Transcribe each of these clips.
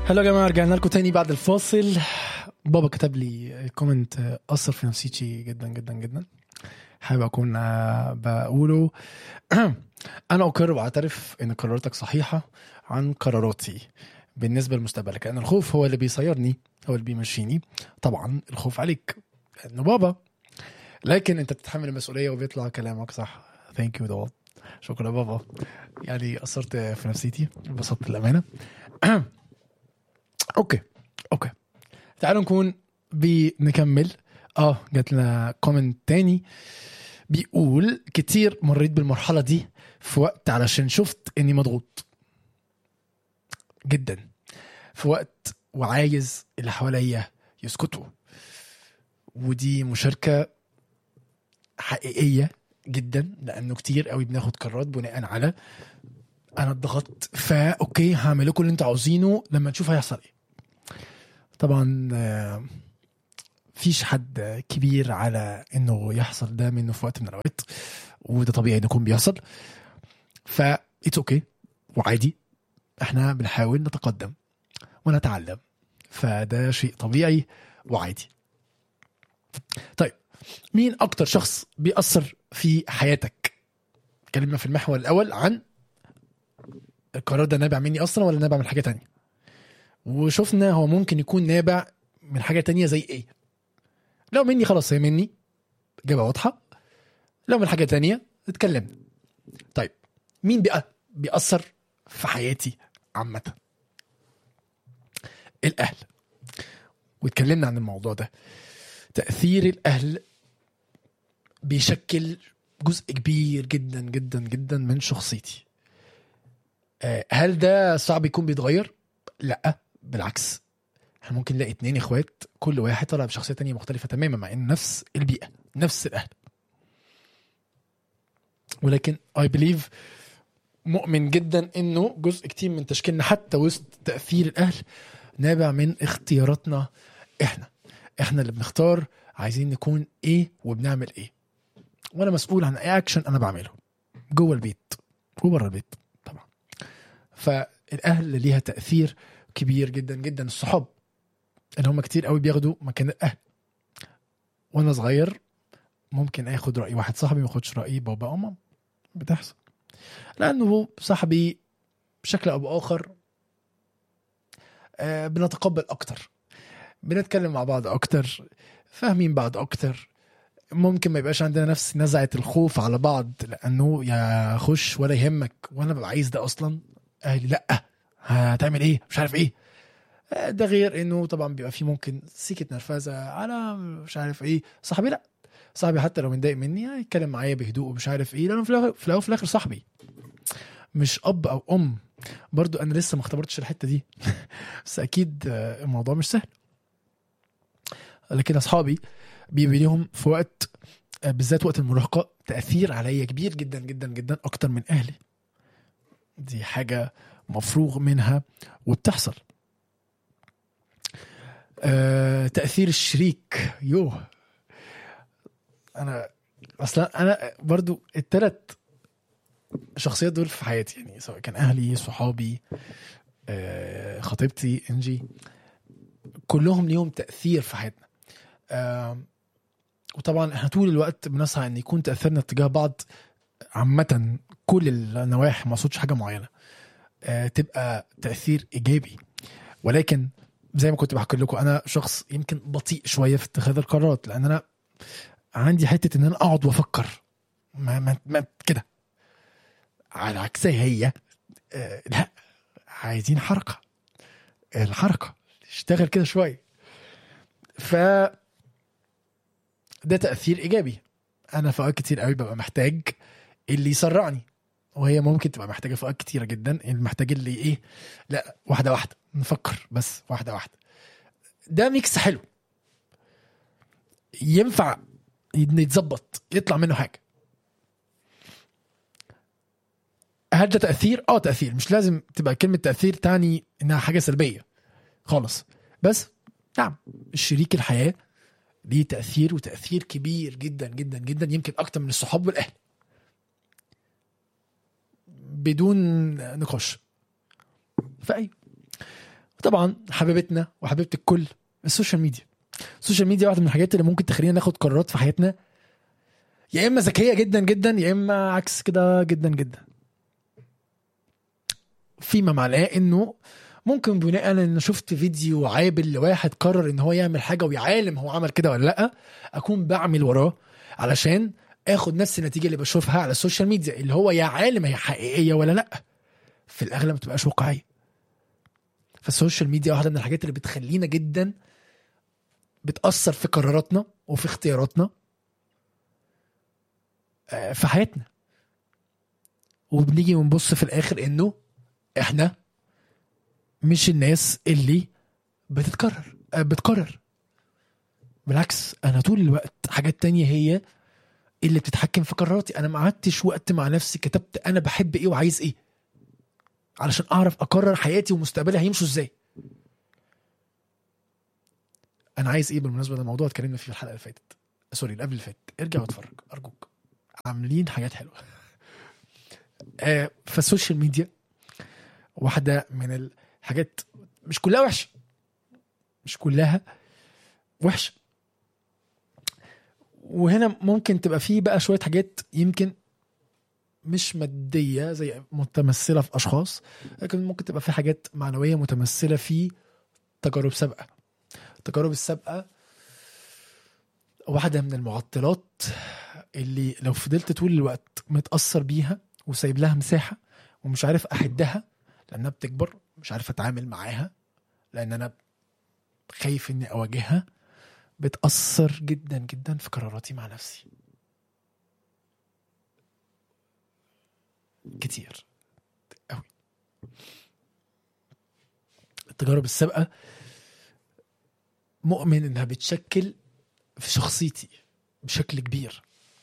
هلا يا جماعه رجعنا لكم تاني بعد الفاصل بابا كتب لي كومنت اثر في نفسيتي جدا جدا جدا حابب اكون آه، بقوله انا اقر واعترف ان قراراتك صحيحه عن قراراتي بالنسبه لمستقبلك لان الخوف هو اللي بيصيرني هو اللي بيمشيني طبعا الخوف عليك لانه بابا لكن انت بتتحمل المسؤوليه وبيطلع كلامك صح ثانك يو دوت شكرا بابا يعني اثرت في نفسيتي انبسطت الامانه اوكي اوكي تعالوا نكون بنكمل اه جات لنا كومنت تاني بيقول كتير مريت بالمرحله دي في وقت علشان شفت اني مضغوط جدا في وقت وعايز اللي حواليا يسكتوا ودي مشاركه حقيقيه جدا لانه كتير قوي بناخد قرارات بناء على انا اتضغطت فا اوكي هعمل لكم اللي انتوا عاوزينه لما نشوف هيحصل ايه طبعا آه، فيش حد كبير على انه يحصل ده منه في وقت من الاوقات وده طبيعي انه يكون بيحصل ف اتس اوكي وعادي احنا بنحاول نتقدم ونتعلم فده شيء طبيعي وعادي طيب مين اكتر شخص بيأثر في حياتك اتكلمنا في المحور الاول عن القرار ده نابع مني اصلا ولا نابع من حاجه تانية وشفنا هو ممكن يكون نابع من حاجه تانية زي ايه لو مني خلاص هي مني اجابه واضحه لو من حاجه تانية اتكلمنا طيب مين بقى بيأثر في حياتي عامه الاهل واتكلمنا عن الموضوع ده تأثير الأهل بيشكل جزء كبير جدا جدا جدا من شخصيتي آه، هل ده صعب يكون بيتغير؟ لا بالعكس احنا ممكن نلاقي اتنين اخوات كل واحد طالع بشخصيه تانية مختلفه تماما مع ان نفس البيئه نفس الاهل ولكن اي بليف مؤمن جدا انه جزء كتير من تشكيلنا حتى وسط تاثير الاهل نابع من اختياراتنا احنا احنا اللي بنختار عايزين نكون ايه وبنعمل ايه وانا مسؤول عن اي اكشن انا بعمله جوه البيت وبره البيت طبعا فالاهل ليها تاثير كبير جدا جدا الصحاب اللي هم كتير قوي بياخدوا مكان الاهل وانا صغير ممكن اخد راي واحد صاحبي ما ياخدش راي بابا او ماما بتحصل لانه صاحبي بشكل او باخر آه، بنتقبل اكتر بنتكلم مع بعض اكتر فاهمين بعض اكتر ممكن ما يبقاش عندنا نفس نزعه الخوف على بعض لانه يا خش ولا يهمك وانا ببقى عايز ده اصلا اهلي لا هتعمل ايه مش عارف ايه آه، ده غير انه طبعا بيبقى في ممكن سيكه نرفزه على مش عارف ايه صاحبي لا صاحبي حتى لو متضايق مني هيتكلم معايا بهدوء ومش عارف ايه لانه في الاخر في الاول وفي الاخر صاحبي مش اب او ام برضو انا لسه ما اختبرتش الحته دي بس اكيد آه، الموضوع مش سهل لكن اصحابي بيبقى ليهم في وقت آه، بالذات وقت المراهقه تاثير عليا كبير جدا جدا جدا اكتر من اهلي دي حاجه مفروغ منها وبتحصل آه، تاثير الشريك يوه انا اصلا انا برضو الثلاث شخصيات دول في حياتي يعني سواء كان اهلي صحابي آه، خطيبتي انجي كلهم ليهم تاثير في حياتنا آم، وطبعا احنا طول الوقت بنسعى ان يكون تاثيرنا تجاه بعض عامه كل النواحي ما اقصدش حاجه معينه آه، تبقى تاثير ايجابي ولكن زي ما كنت بحكي لكم انا شخص يمكن بطيء شويه في اتخاذ القرارات لان انا عندي حته ان انا اقعد وافكر ما, ما, ما كده على عكسها هي آه لا عايزين حركه الحركه اشتغل كده شويه ف ده تاثير ايجابي انا في اوقات كتير قوي ببقى محتاج اللي يسرعني وهي ممكن تبقى محتاجه في اوقات كتيره جدا محتاج اللي ايه لا واحده واحده نفكر بس واحده واحده ده ميكس حلو ينفع يتظبط يطلع منه حاجه هل ده تاثير اه تاثير مش لازم تبقى كلمه تاثير تعني انها حاجه سلبيه خالص بس نعم الشريك الحياه ليه تاثير وتاثير كبير جدا جدا جدا يمكن اكتر من الصحاب والاهل بدون نقاش فاي طبعا حبيبتنا وحبيبه الكل السوشيال ميديا السوشيال ميديا واحده من الحاجات اللي ممكن تخلينا ناخد قرارات في حياتنا يا اما ذكيه جدا جدا يا اما عكس كده جدا جدا فيما معناه انه ممكن بناء ان شفت فيديو عابل لواحد قرر ان هو يعمل حاجه ويعالم هو عمل كده ولا لا اكون بعمل وراه علشان اخد نفس النتيجه اللي بشوفها على السوشيال ميديا اللي هو يا عالم هي حقيقيه ولا لا في الاغلب ما تبقاش واقعيه فالسوشيال ميديا واحده من الحاجات اللي بتخلينا جدا بتاثر في قراراتنا وفي اختياراتنا آه، في حياتنا وبنيجي ونبص في الاخر انه احنا مش الناس اللي بتتكرر آه، بتقرر بالعكس انا طول الوقت حاجات تانية هي اللي بتتحكم في قراراتي انا ما قعدتش وقت مع نفسي كتبت انا بحب ايه وعايز ايه علشان اعرف اقرر حياتي ومستقبلي هيمشوا ازاي انا عايز ايه بالمناسبه ده موضوع اتكلمنا فيه في الحلقه اللي فاتت سوري اللي قبل اللي فات ارجع واتفرج ارجوك عاملين حاجات حلوه آه فالسوشيال ميديا واحده من الحاجات مش كلها وحشه مش كلها وحشه وهنا ممكن تبقى فيه بقى شويه حاجات يمكن مش ماديه زي متمثله في اشخاص لكن ممكن تبقى في حاجات معنويه متمثله في تجارب سابقه التجارب السابقه واحده من المعطلات اللي لو فضلت طول الوقت متاثر بيها وسايب لها مساحه ومش عارف احدها لانها بتكبر مش عارف اتعامل معاها لان انا خايف اني اواجهها بتاثر جدا جدا في قراراتي مع نفسي كتير قوي التجارب السابقه مؤمن انها بتشكل في شخصيتي بشكل كبير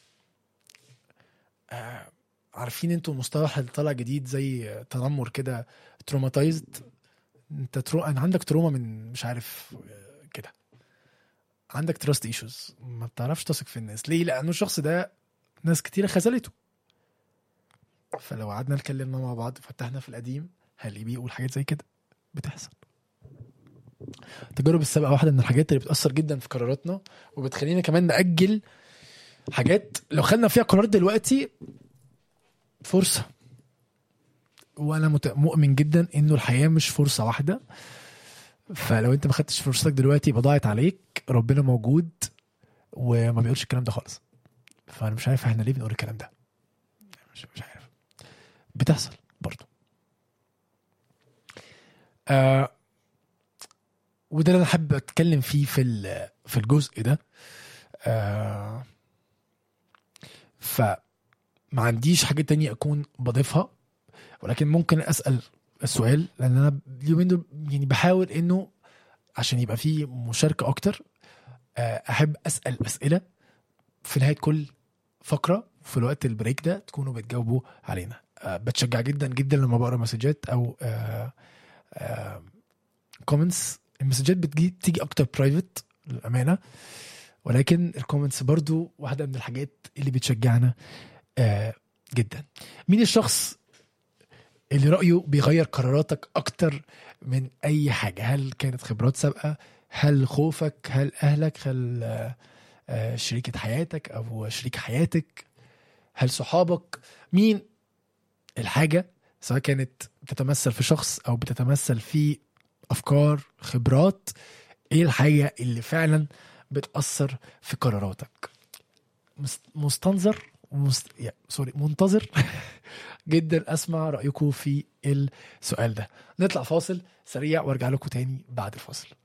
آه عارفين انتوا المصطلح اللي طالع جديد زي تنمر كده تروماتايزد انت ترو... أنا عندك تروما من مش عارف آه، كده عندك تراست ايشوز ما بتعرفش تثق في الناس ليه لانه الشخص ده ناس كتيره خذلته فلو قعدنا اتكلمنا مع بعض فتحنا في القديم هنلاقيه بيقول حاجات زي كده بتحصل التجارب السابقه واحده من الحاجات اللي بتاثر جدا في قراراتنا وبتخلينا كمان ناجل حاجات لو خدنا فيها قرار دلوقتي فرصه وانا مت- مؤمن جدا انه الحياه مش فرصه واحده فلو انت ما خدتش فرصتك دلوقتي يبقى ضاعت عليك ربنا موجود وما بيقولش الكلام ده خالص فانا مش عارف احنا ليه بنقول الكلام ده مش, مش عارف بتحصل برضه آه وده اللي انا حابب اتكلم فيه في ال- في الجزء ده آه فما عنديش حاجه تانية اكون بضيفها ولكن ممكن اسال السؤال لان انا اليومين دول يعني بحاول انه عشان يبقى في مشاركه اكتر آه، احب اسال اسئله في نهايه كل فقره في الوقت البريك ده تكونوا بتجاوبوا علينا آه، بتشجع جدا جدا لما بقرا مسجات او كومنتس المسجات بتجي تيجي اكتر برايفت للامانه ولكن الكومنتس برضو واحده من الحاجات اللي بتشجعنا آه، جدا مين الشخص اللي رايه بيغير قراراتك اكتر من اي حاجه هل كانت خبرات سابقه هل خوفك هل اهلك هل آه، آه، شريكه حياتك او شريك حياتك هل صحابك مين الحاجه سواء كانت بتتمثل في شخص او بتتمثل في افكار خبرات ايه الحاجه اللي فعلا بتاثر في قراراتك مست- مستنظر ومست... يا سوري منتظر جدا اسمع رايكم في السؤال ده نطلع فاصل سريع وارجع لكم تاني بعد الفاصل